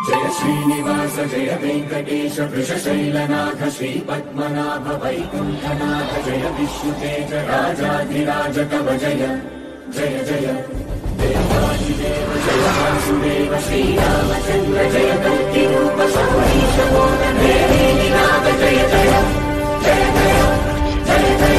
जय श्रीनिवास जय वेङ्कटेश वृषशैलनाथ श्रीपद्मनाभ वैकुण्ठनाथ जय विष्णुतेज राजाधिराज कव जय जय जय देवादिदेव जय वासुदेव श्रीरामचन्द्र जय कल्किरूप शौरीश मोदन देवीनाथ जय जय जय जय जय जय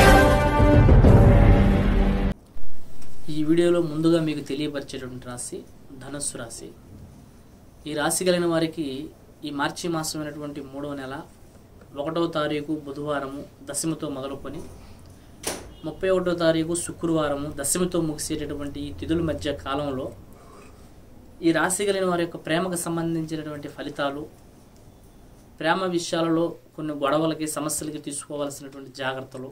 ఈ వీడియోలో ముందుగా మీకు తెలియపరిచేటువంటి రాశి ధనుస్సు రాశి ఈ రాశి కలిగిన వారికి ఈ మార్చి మాసమైనటువంటి మూడవ నెల ఒకటవ తారీఖు బుధవారము దశమితో మొదలుకొని ముప్పై ఒకటో తారీఖు శుక్రవారము దశమితో ముగిసేటటువంటి ఈ తిథుల మధ్య కాలంలో ఈ రాశి కలిగిన వారి యొక్క ప్రేమకు సంబంధించినటువంటి ఫలితాలు ప్రేమ విషయాలలో కొన్ని గొడవలకి సమస్యలకి తీసుకోవాల్సినటువంటి జాగ్రత్తలు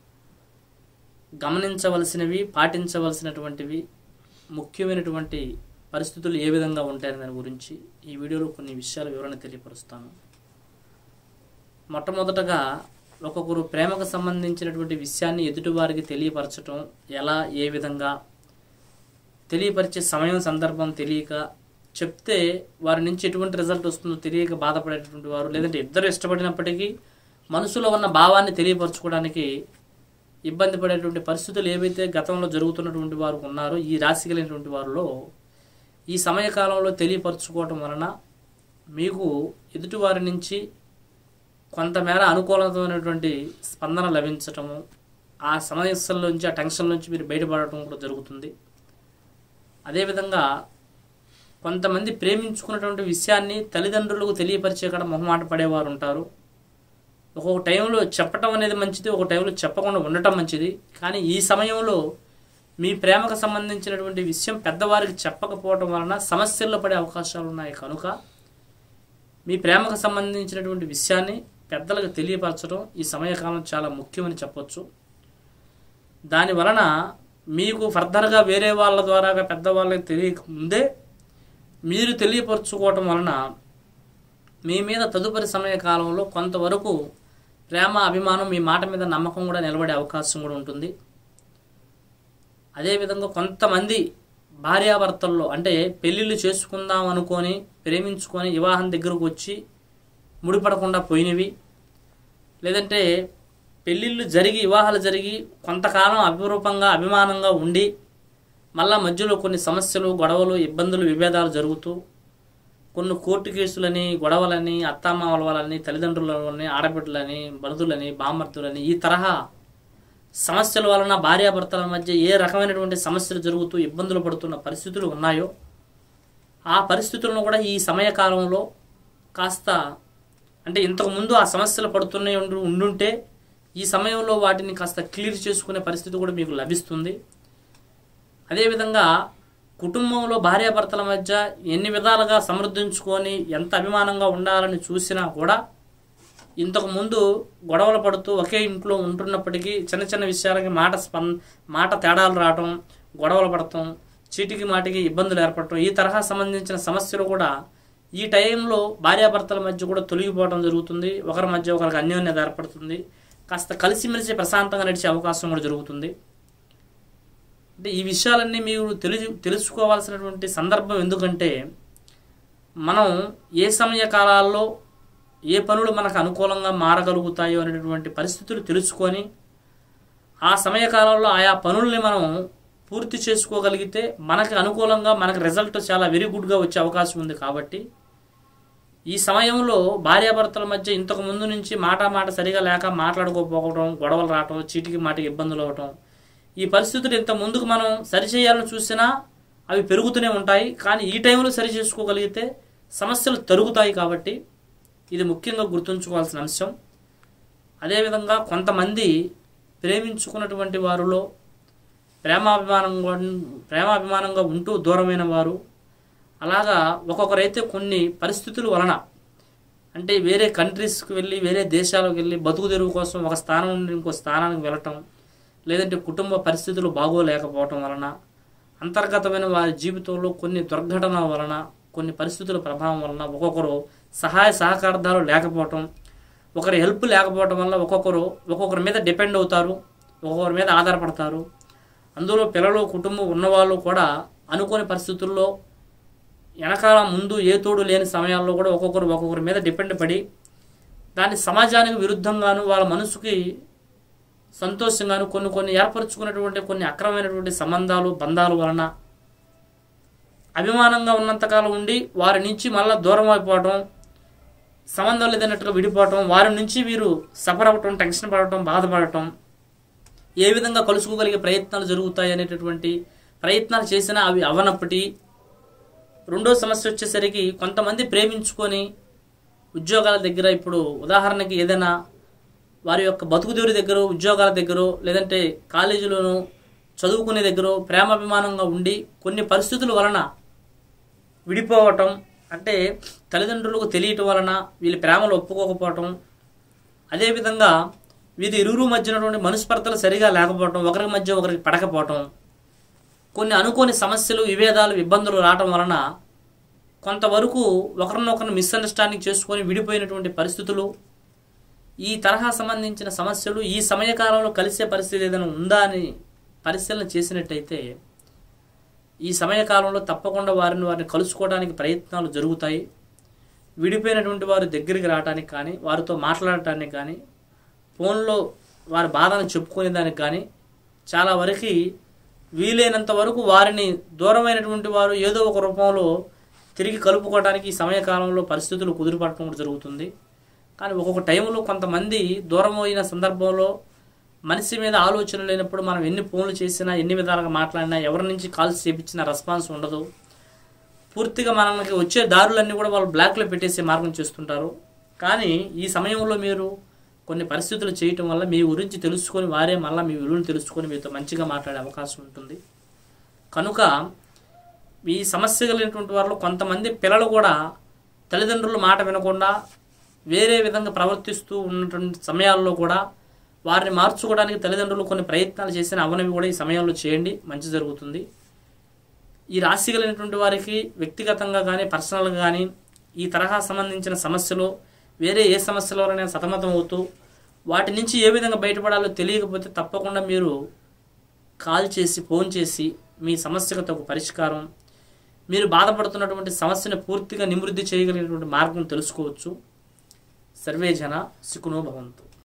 గమనించవలసినవి పాటించవలసినటువంటివి ముఖ్యమైనటువంటి పరిస్థితులు ఏ విధంగా ఉంటాయనే దాని గురించి ఈ వీడియోలో కొన్ని విషయాల వివరణ తెలియపరుస్తాను మొట్టమొదటగా ఒక్కొక్కరు ప్రేమకు సంబంధించినటువంటి విషయాన్ని ఎదుటివారికి తెలియపరచటం ఎలా ఏ విధంగా తెలియపరిచే సమయం సందర్భం తెలియక చెప్తే వారి నుంచి ఎటువంటి రిజల్ట్ వస్తుందో తెలియక బాధపడేటటువంటి వారు లేదంటే ఇద్దరు ఇష్టపడినప్పటికీ మనసులో ఉన్న భావాన్ని తెలియపరచుకోవడానికి ఇబ్బంది పడేటువంటి పరిస్థితులు ఏవైతే గతంలో జరుగుతున్నటువంటి వారు ఉన్నారో ఈ రాశి కలిగినటువంటి వారిలో ఈ సమయకాలంలో తెలియపరచుకోవటం వలన మీకు ఎదుటివారి నుంచి కొంతమేర అనుకూలమైనటువంటి స్పందన లభించటము ఆ సమస్యల నుంచి ఆ టెన్షన్ నుంచి మీరు బయటపడటం కూడా జరుగుతుంది అదేవిధంగా కొంతమంది ప్రేమించుకున్నటువంటి విషయాన్ని తల్లిదండ్రులకు తెలియపరిచే కాడ మొహమాట పడేవారు ఉంటారు ఒక్కొక్క టైంలో చెప్పటం అనేది మంచిది ఒక టైంలో చెప్పకుండా ఉండటం మంచిది కానీ ఈ సమయంలో మీ ప్రేమకు సంబంధించినటువంటి విషయం పెద్దవారికి చెప్పకపోవటం వలన సమస్యల్లో పడే అవకాశాలు ఉన్నాయి కనుక మీ ప్రేమకు సంబంధించినటువంటి విషయాన్ని పెద్దలకు తెలియపరచడం ఈ సమయకాలం చాలా ముఖ్యమని చెప్పొచ్చు దాని వలన మీకు ఫర్దర్గా వేరే వాళ్ళ ద్వారా పెద్దవాళ్ళకి తెలియక ముందే మీరు తెలియపరచుకోవటం వలన మీ మీద తదుపరి సమయ కాలంలో కొంతవరకు ప్రేమ అభిమానం మీ మాట మీద నమ్మకం కూడా నిలబడే అవకాశం కూడా ఉంటుంది అదేవిధంగా కొంతమంది భార్యాభర్తల్లో అంటే పెళ్ళిళ్ళు చేసుకుందాం అనుకొని ప్రేమించుకొని వివాహం దగ్గరకు వచ్చి ముడిపడకుండా పోయినవి లేదంటే పెళ్ళిళ్ళు జరిగి వివాహాలు జరిగి కొంతకాలం అభిరూపంగా అభిమానంగా ఉండి మళ్ళా మధ్యలో కొన్ని సమస్యలు గొడవలు ఇబ్బందులు విభేదాలు జరుగుతూ కొన్ని కోర్టు కేసులని గొడవలని అత్తామామల వాళ్ళని తల్లిదండ్రులని ఆడబిడ్డలని బరుదులని బామర్దులని ఈ తరహా సమస్యల వలన భార్యాభర్తల మధ్య ఏ రకమైనటువంటి సమస్యలు జరుగుతూ ఇబ్బందులు పడుతున్న పరిస్థితులు ఉన్నాయో ఆ పరిస్థితులను కూడా ఈ సమయకాలంలో కాస్త అంటే ఇంతకు ముందు ఆ సమస్యలు పడుతున్నాయి ఉండు ఉండుంటే ఈ సమయంలో వాటిని కాస్త క్లియర్ చేసుకునే పరిస్థితి కూడా మీకు లభిస్తుంది అదేవిధంగా కుటుంబంలో భార్యాభర్తల మధ్య ఎన్ని విధాలుగా సమృద్ధించుకొని ఎంత అభిమానంగా ఉండాలని చూసినా కూడా ఇంతకు ముందు గొడవలు పడుతూ ఒకే ఇంట్లో ఉంటున్నప్పటికీ చిన్న చిన్న విషయాలకి మాట స్పం మాట తేడాలు రావటం గొడవలు పడటం చీటికి మాటికి ఇబ్బందులు ఏర్పడటం ఈ తరహా సంబంధించిన సమస్యలు కూడా ఈ టైంలో భార్యాభర్తల మధ్య కూడా తొలగిపోవడం జరుగుతుంది ఒకరి మధ్య ఒకరికి అన్యోన్యత ఏర్పడుతుంది కాస్త కలిసిమెలిసి ప్రశాంతంగా నడిచే అవకాశం కూడా జరుగుతుంది అంటే ఈ విషయాలన్నీ మీరు తెలి తెలుసుకోవాల్సినటువంటి సందర్భం ఎందుకంటే మనం ఏ సమయ కాలాల్లో ఏ పనులు మనకు అనుకూలంగా మారగలుగుతాయో అనేటువంటి పరిస్థితులు తెలుసుకొని ఆ సమయకాలంలో ఆయా పనుల్ని మనం పూర్తి చేసుకోగలిగితే మనకి అనుకూలంగా మనకి రిజల్ట్ చాలా వెరీ గుడ్గా వచ్చే అవకాశం ఉంది కాబట్టి ఈ సమయంలో భార్యాభర్తల మధ్య ఇంతకు ముందు నుంచి మాట మాట సరిగా లేక మాట్లాడుకోకపోవడం గొడవలు రావటం చీటికి మాటికి ఇబ్బందులు అవటం ఈ పరిస్థితులు ఇంత ముందుకు మనం సరిచేయాలని చూసినా అవి పెరుగుతూనే ఉంటాయి కానీ ఈ టైంలో సరి చేసుకోగలిగితే సమస్యలు తరుగుతాయి కాబట్టి ఇది ముఖ్యంగా గుర్తుంచుకోవాల్సిన అంశం అదేవిధంగా కొంతమంది ప్రేమించుకున్నటువంటి వారిలో ప్రేమాభిమానంగా ప్రేమాభిమానంగా ఉంటూ దూరమైన వారు అలాగా ఒక్కొక్కరైతే కొన్ని పరిస్థితుల వలన అంటే వేరే కంట్రీస్కి వెళ్ళి వేరే దేశాలకు వెళ్ళి బతుకు తెరువు కోసం ఒక స్థానం నుండి ఇంకో స్థానానికి వెళ్ళటం లేదంటే కుటుంబ పరిస్థితులు బాగోలేకపోవటం వలన అంతర్గతమైన వారి జీవితంలో కొన్ని దుర్ఘటనల వలన కొన్ని పరిస్థితుల ప్రభావం వలన ఒక్కొక్కరు సహాయ సహకారాలు లేకపోవటం ఒకరి హెల్ప్ లేకపోవటం వల్ల ఒక్కొక్కరు ఒక్కొక్కరి మీద డిపెండ్ అవుతారు ఒక్కొక్కరి మీద ఆధారపడతారు అందులో పిల్లలు కుటుంబం ఉన్నవాళ్ళు కూడా అనుకోని పరిస్థితుల్లో వెనకాల ముందు ఏ తోడు లేని సమయాల్లో కూడా ఒక్కొక్కరు ఒక్కొక్కరి మీద డిపెండ్ పడి దాన్ని సమాజానికి విరుద్ధంగాను వాళ్ళ మనసుకి సంతోషంగాను కొన్ని కొన్ని ఏర్పరచుకున్నటువంటి కొన్ని అక్రమమైనటువంటి సంబంధాలు బంధాల వలన అభిమానంగా ఉన్నంతకాలం ఉండి వారి నుంచి మళ్ళీ దూరం అయిపోవటం సంబంధం లేదన్నట్టుగా విడిపోవటం వారి నుంచి వీరు సఫర్ అవ్వటం టెన్షన్ పడటం బాధపడటం ఏ విధంగా కలుసుకోగలిగే ప్రయత్నాలు జరుగుతాయి అనేటటువంటి ప్రయత్నాలు చేసినా అవి అవనప్పటి రెండో సమస్య వచ్చేసరికి కొంతమంది ప్రేమించుకొని ఉద్యోగాల దగ్గర ఇప్పుడు ఉదాహరణకి ఏదైనా వారి యొక్క బతుకుదేవుడి దగ్గర ఉద్యోగాల దగ్గర లేదంటే కాలేజీలోనూ చదువుకునే దగ్గర ప్రేమాభిమానంగా ఉండి కొన్ని పరిస్థితుల వలన విడిపోవటం అంటే తల్లిదండ్రులకు తెలియటం వలన వీళ్ళ ప్రేమలు ఒప్పుకోకపోవటం అదేవిధంగా వీరి ఇరువురు మధ్య ఉన్నటువంటి మనస్పర్ధలు సరిగా లేకపోవటం ఒకరి మధ్య ఒకరికి పడకపోవటం కొన్ని అనుకోని సమస్యలు విభేదాలు ఇబ్బందులు రావటం వలన కొంతవరకు ఒకరినొకరిని మిస్అండర్స్టాండింగ్ చేసుకొని విడిపోయినటువంటి పరిస్థితులు ఈ తరహా సంబంధించిన సమస్యలు ఈ సమయకాలంలో కలిసే పరిస్థితి ఏదైనా ఉందా అని పరిశీలన చేసినట్టయితే ఈ సమయకాలంలో తప్పకుండా వారిని వారిని కలుసుకోవడానికి ప్రయత్నాలు జరుగుతాయి విడిపోయినటువంటి వారు దగ్గరికి రావడానికి కానీ వారితో మాట్లాడటానికి కానీ ఫోన్లో వారి బాధను చెప్పుకునే దానికి కానీ చాలా వరకు వీలైనంత వరకు వారిని దూరమైనటువంటి వారు ఏదో ఒక రూపంలో తిరిగి కలుపుకోవడానికి ఈ సమయకాలంలో పరిస్థితులు కుదిరిపడటం కూడా జరుగుతుంది కానీ ఒక్కొక్క టైంలో కొంతమంది దూరం అయిన సందర్భంలో మనిషి మీద ఆలోచన లేనప్పుడు మనం ఎన్ని ఫోన్లు చేసినా ఎన్ని విధాలుగా మాట్లాడినా ఎవరి నుంచి కాల్స్ చేపించినా రెస్పాన్స్ ఉండదు పూర్తిగా మనకి వచ్చే దారులన్నీ కూడా వాళ్ళు బ్లాక్లో పెట్టేసే మార్గం చేస్తుంటారు కానీ ఈ సమయంలో మీరు కొన్ని పరిస్థితులు చేయటం వల్ల మీ గురించి తెలుసుకొని వారే మళ్ళీ మీ విలువను తెలుసుకొని మీతో మంచిగా మాట్లాడే అవకాశం ఉంటుంది కనుక ఈ సమస్య కలిగినటువంటి వారిలో కొంతమంది పిల్లలు కూడా తల్లిదండ్రుల మాట వినకుండా వేరే విధంగా ప్రవర్తిస్తూ ఉన్నటువంటి సమయాల్లో కూడా వారిని మార్చుకోవడానికి తల్లిదండ్రులు కొన్ని ప్రయత్నాలు చేసిన అవనవి కూడా ఈ సమయంలో చేయండి మంచి జరుగుతుంది ఈ రాశి కలిగినటువంటి వారికి వ్యక్తిగతంగా కానీ పర్సనల్గా కానీ ఈ తరహా సంబంధించిన సమస్యలు వేరే ఏ సమస్యలోనైనా సతమతం అవుతూ వాటి నుంచి ఏ విధంగా బయటపడాలో తెలియకపోతే తప్పకుండా మీరు కాల్ చేసి ఫోన్ చేసి మీ సమస్యకు తగు పరిష్కారం మీరు బాధపడుతున్నటువంటి సమస్యను పూర్తిగా నివృత్తి చేయగలిగినటువంటి మార్గం తెలుసుకోవచ్చు సర్వే జన సుఖనో భవంతు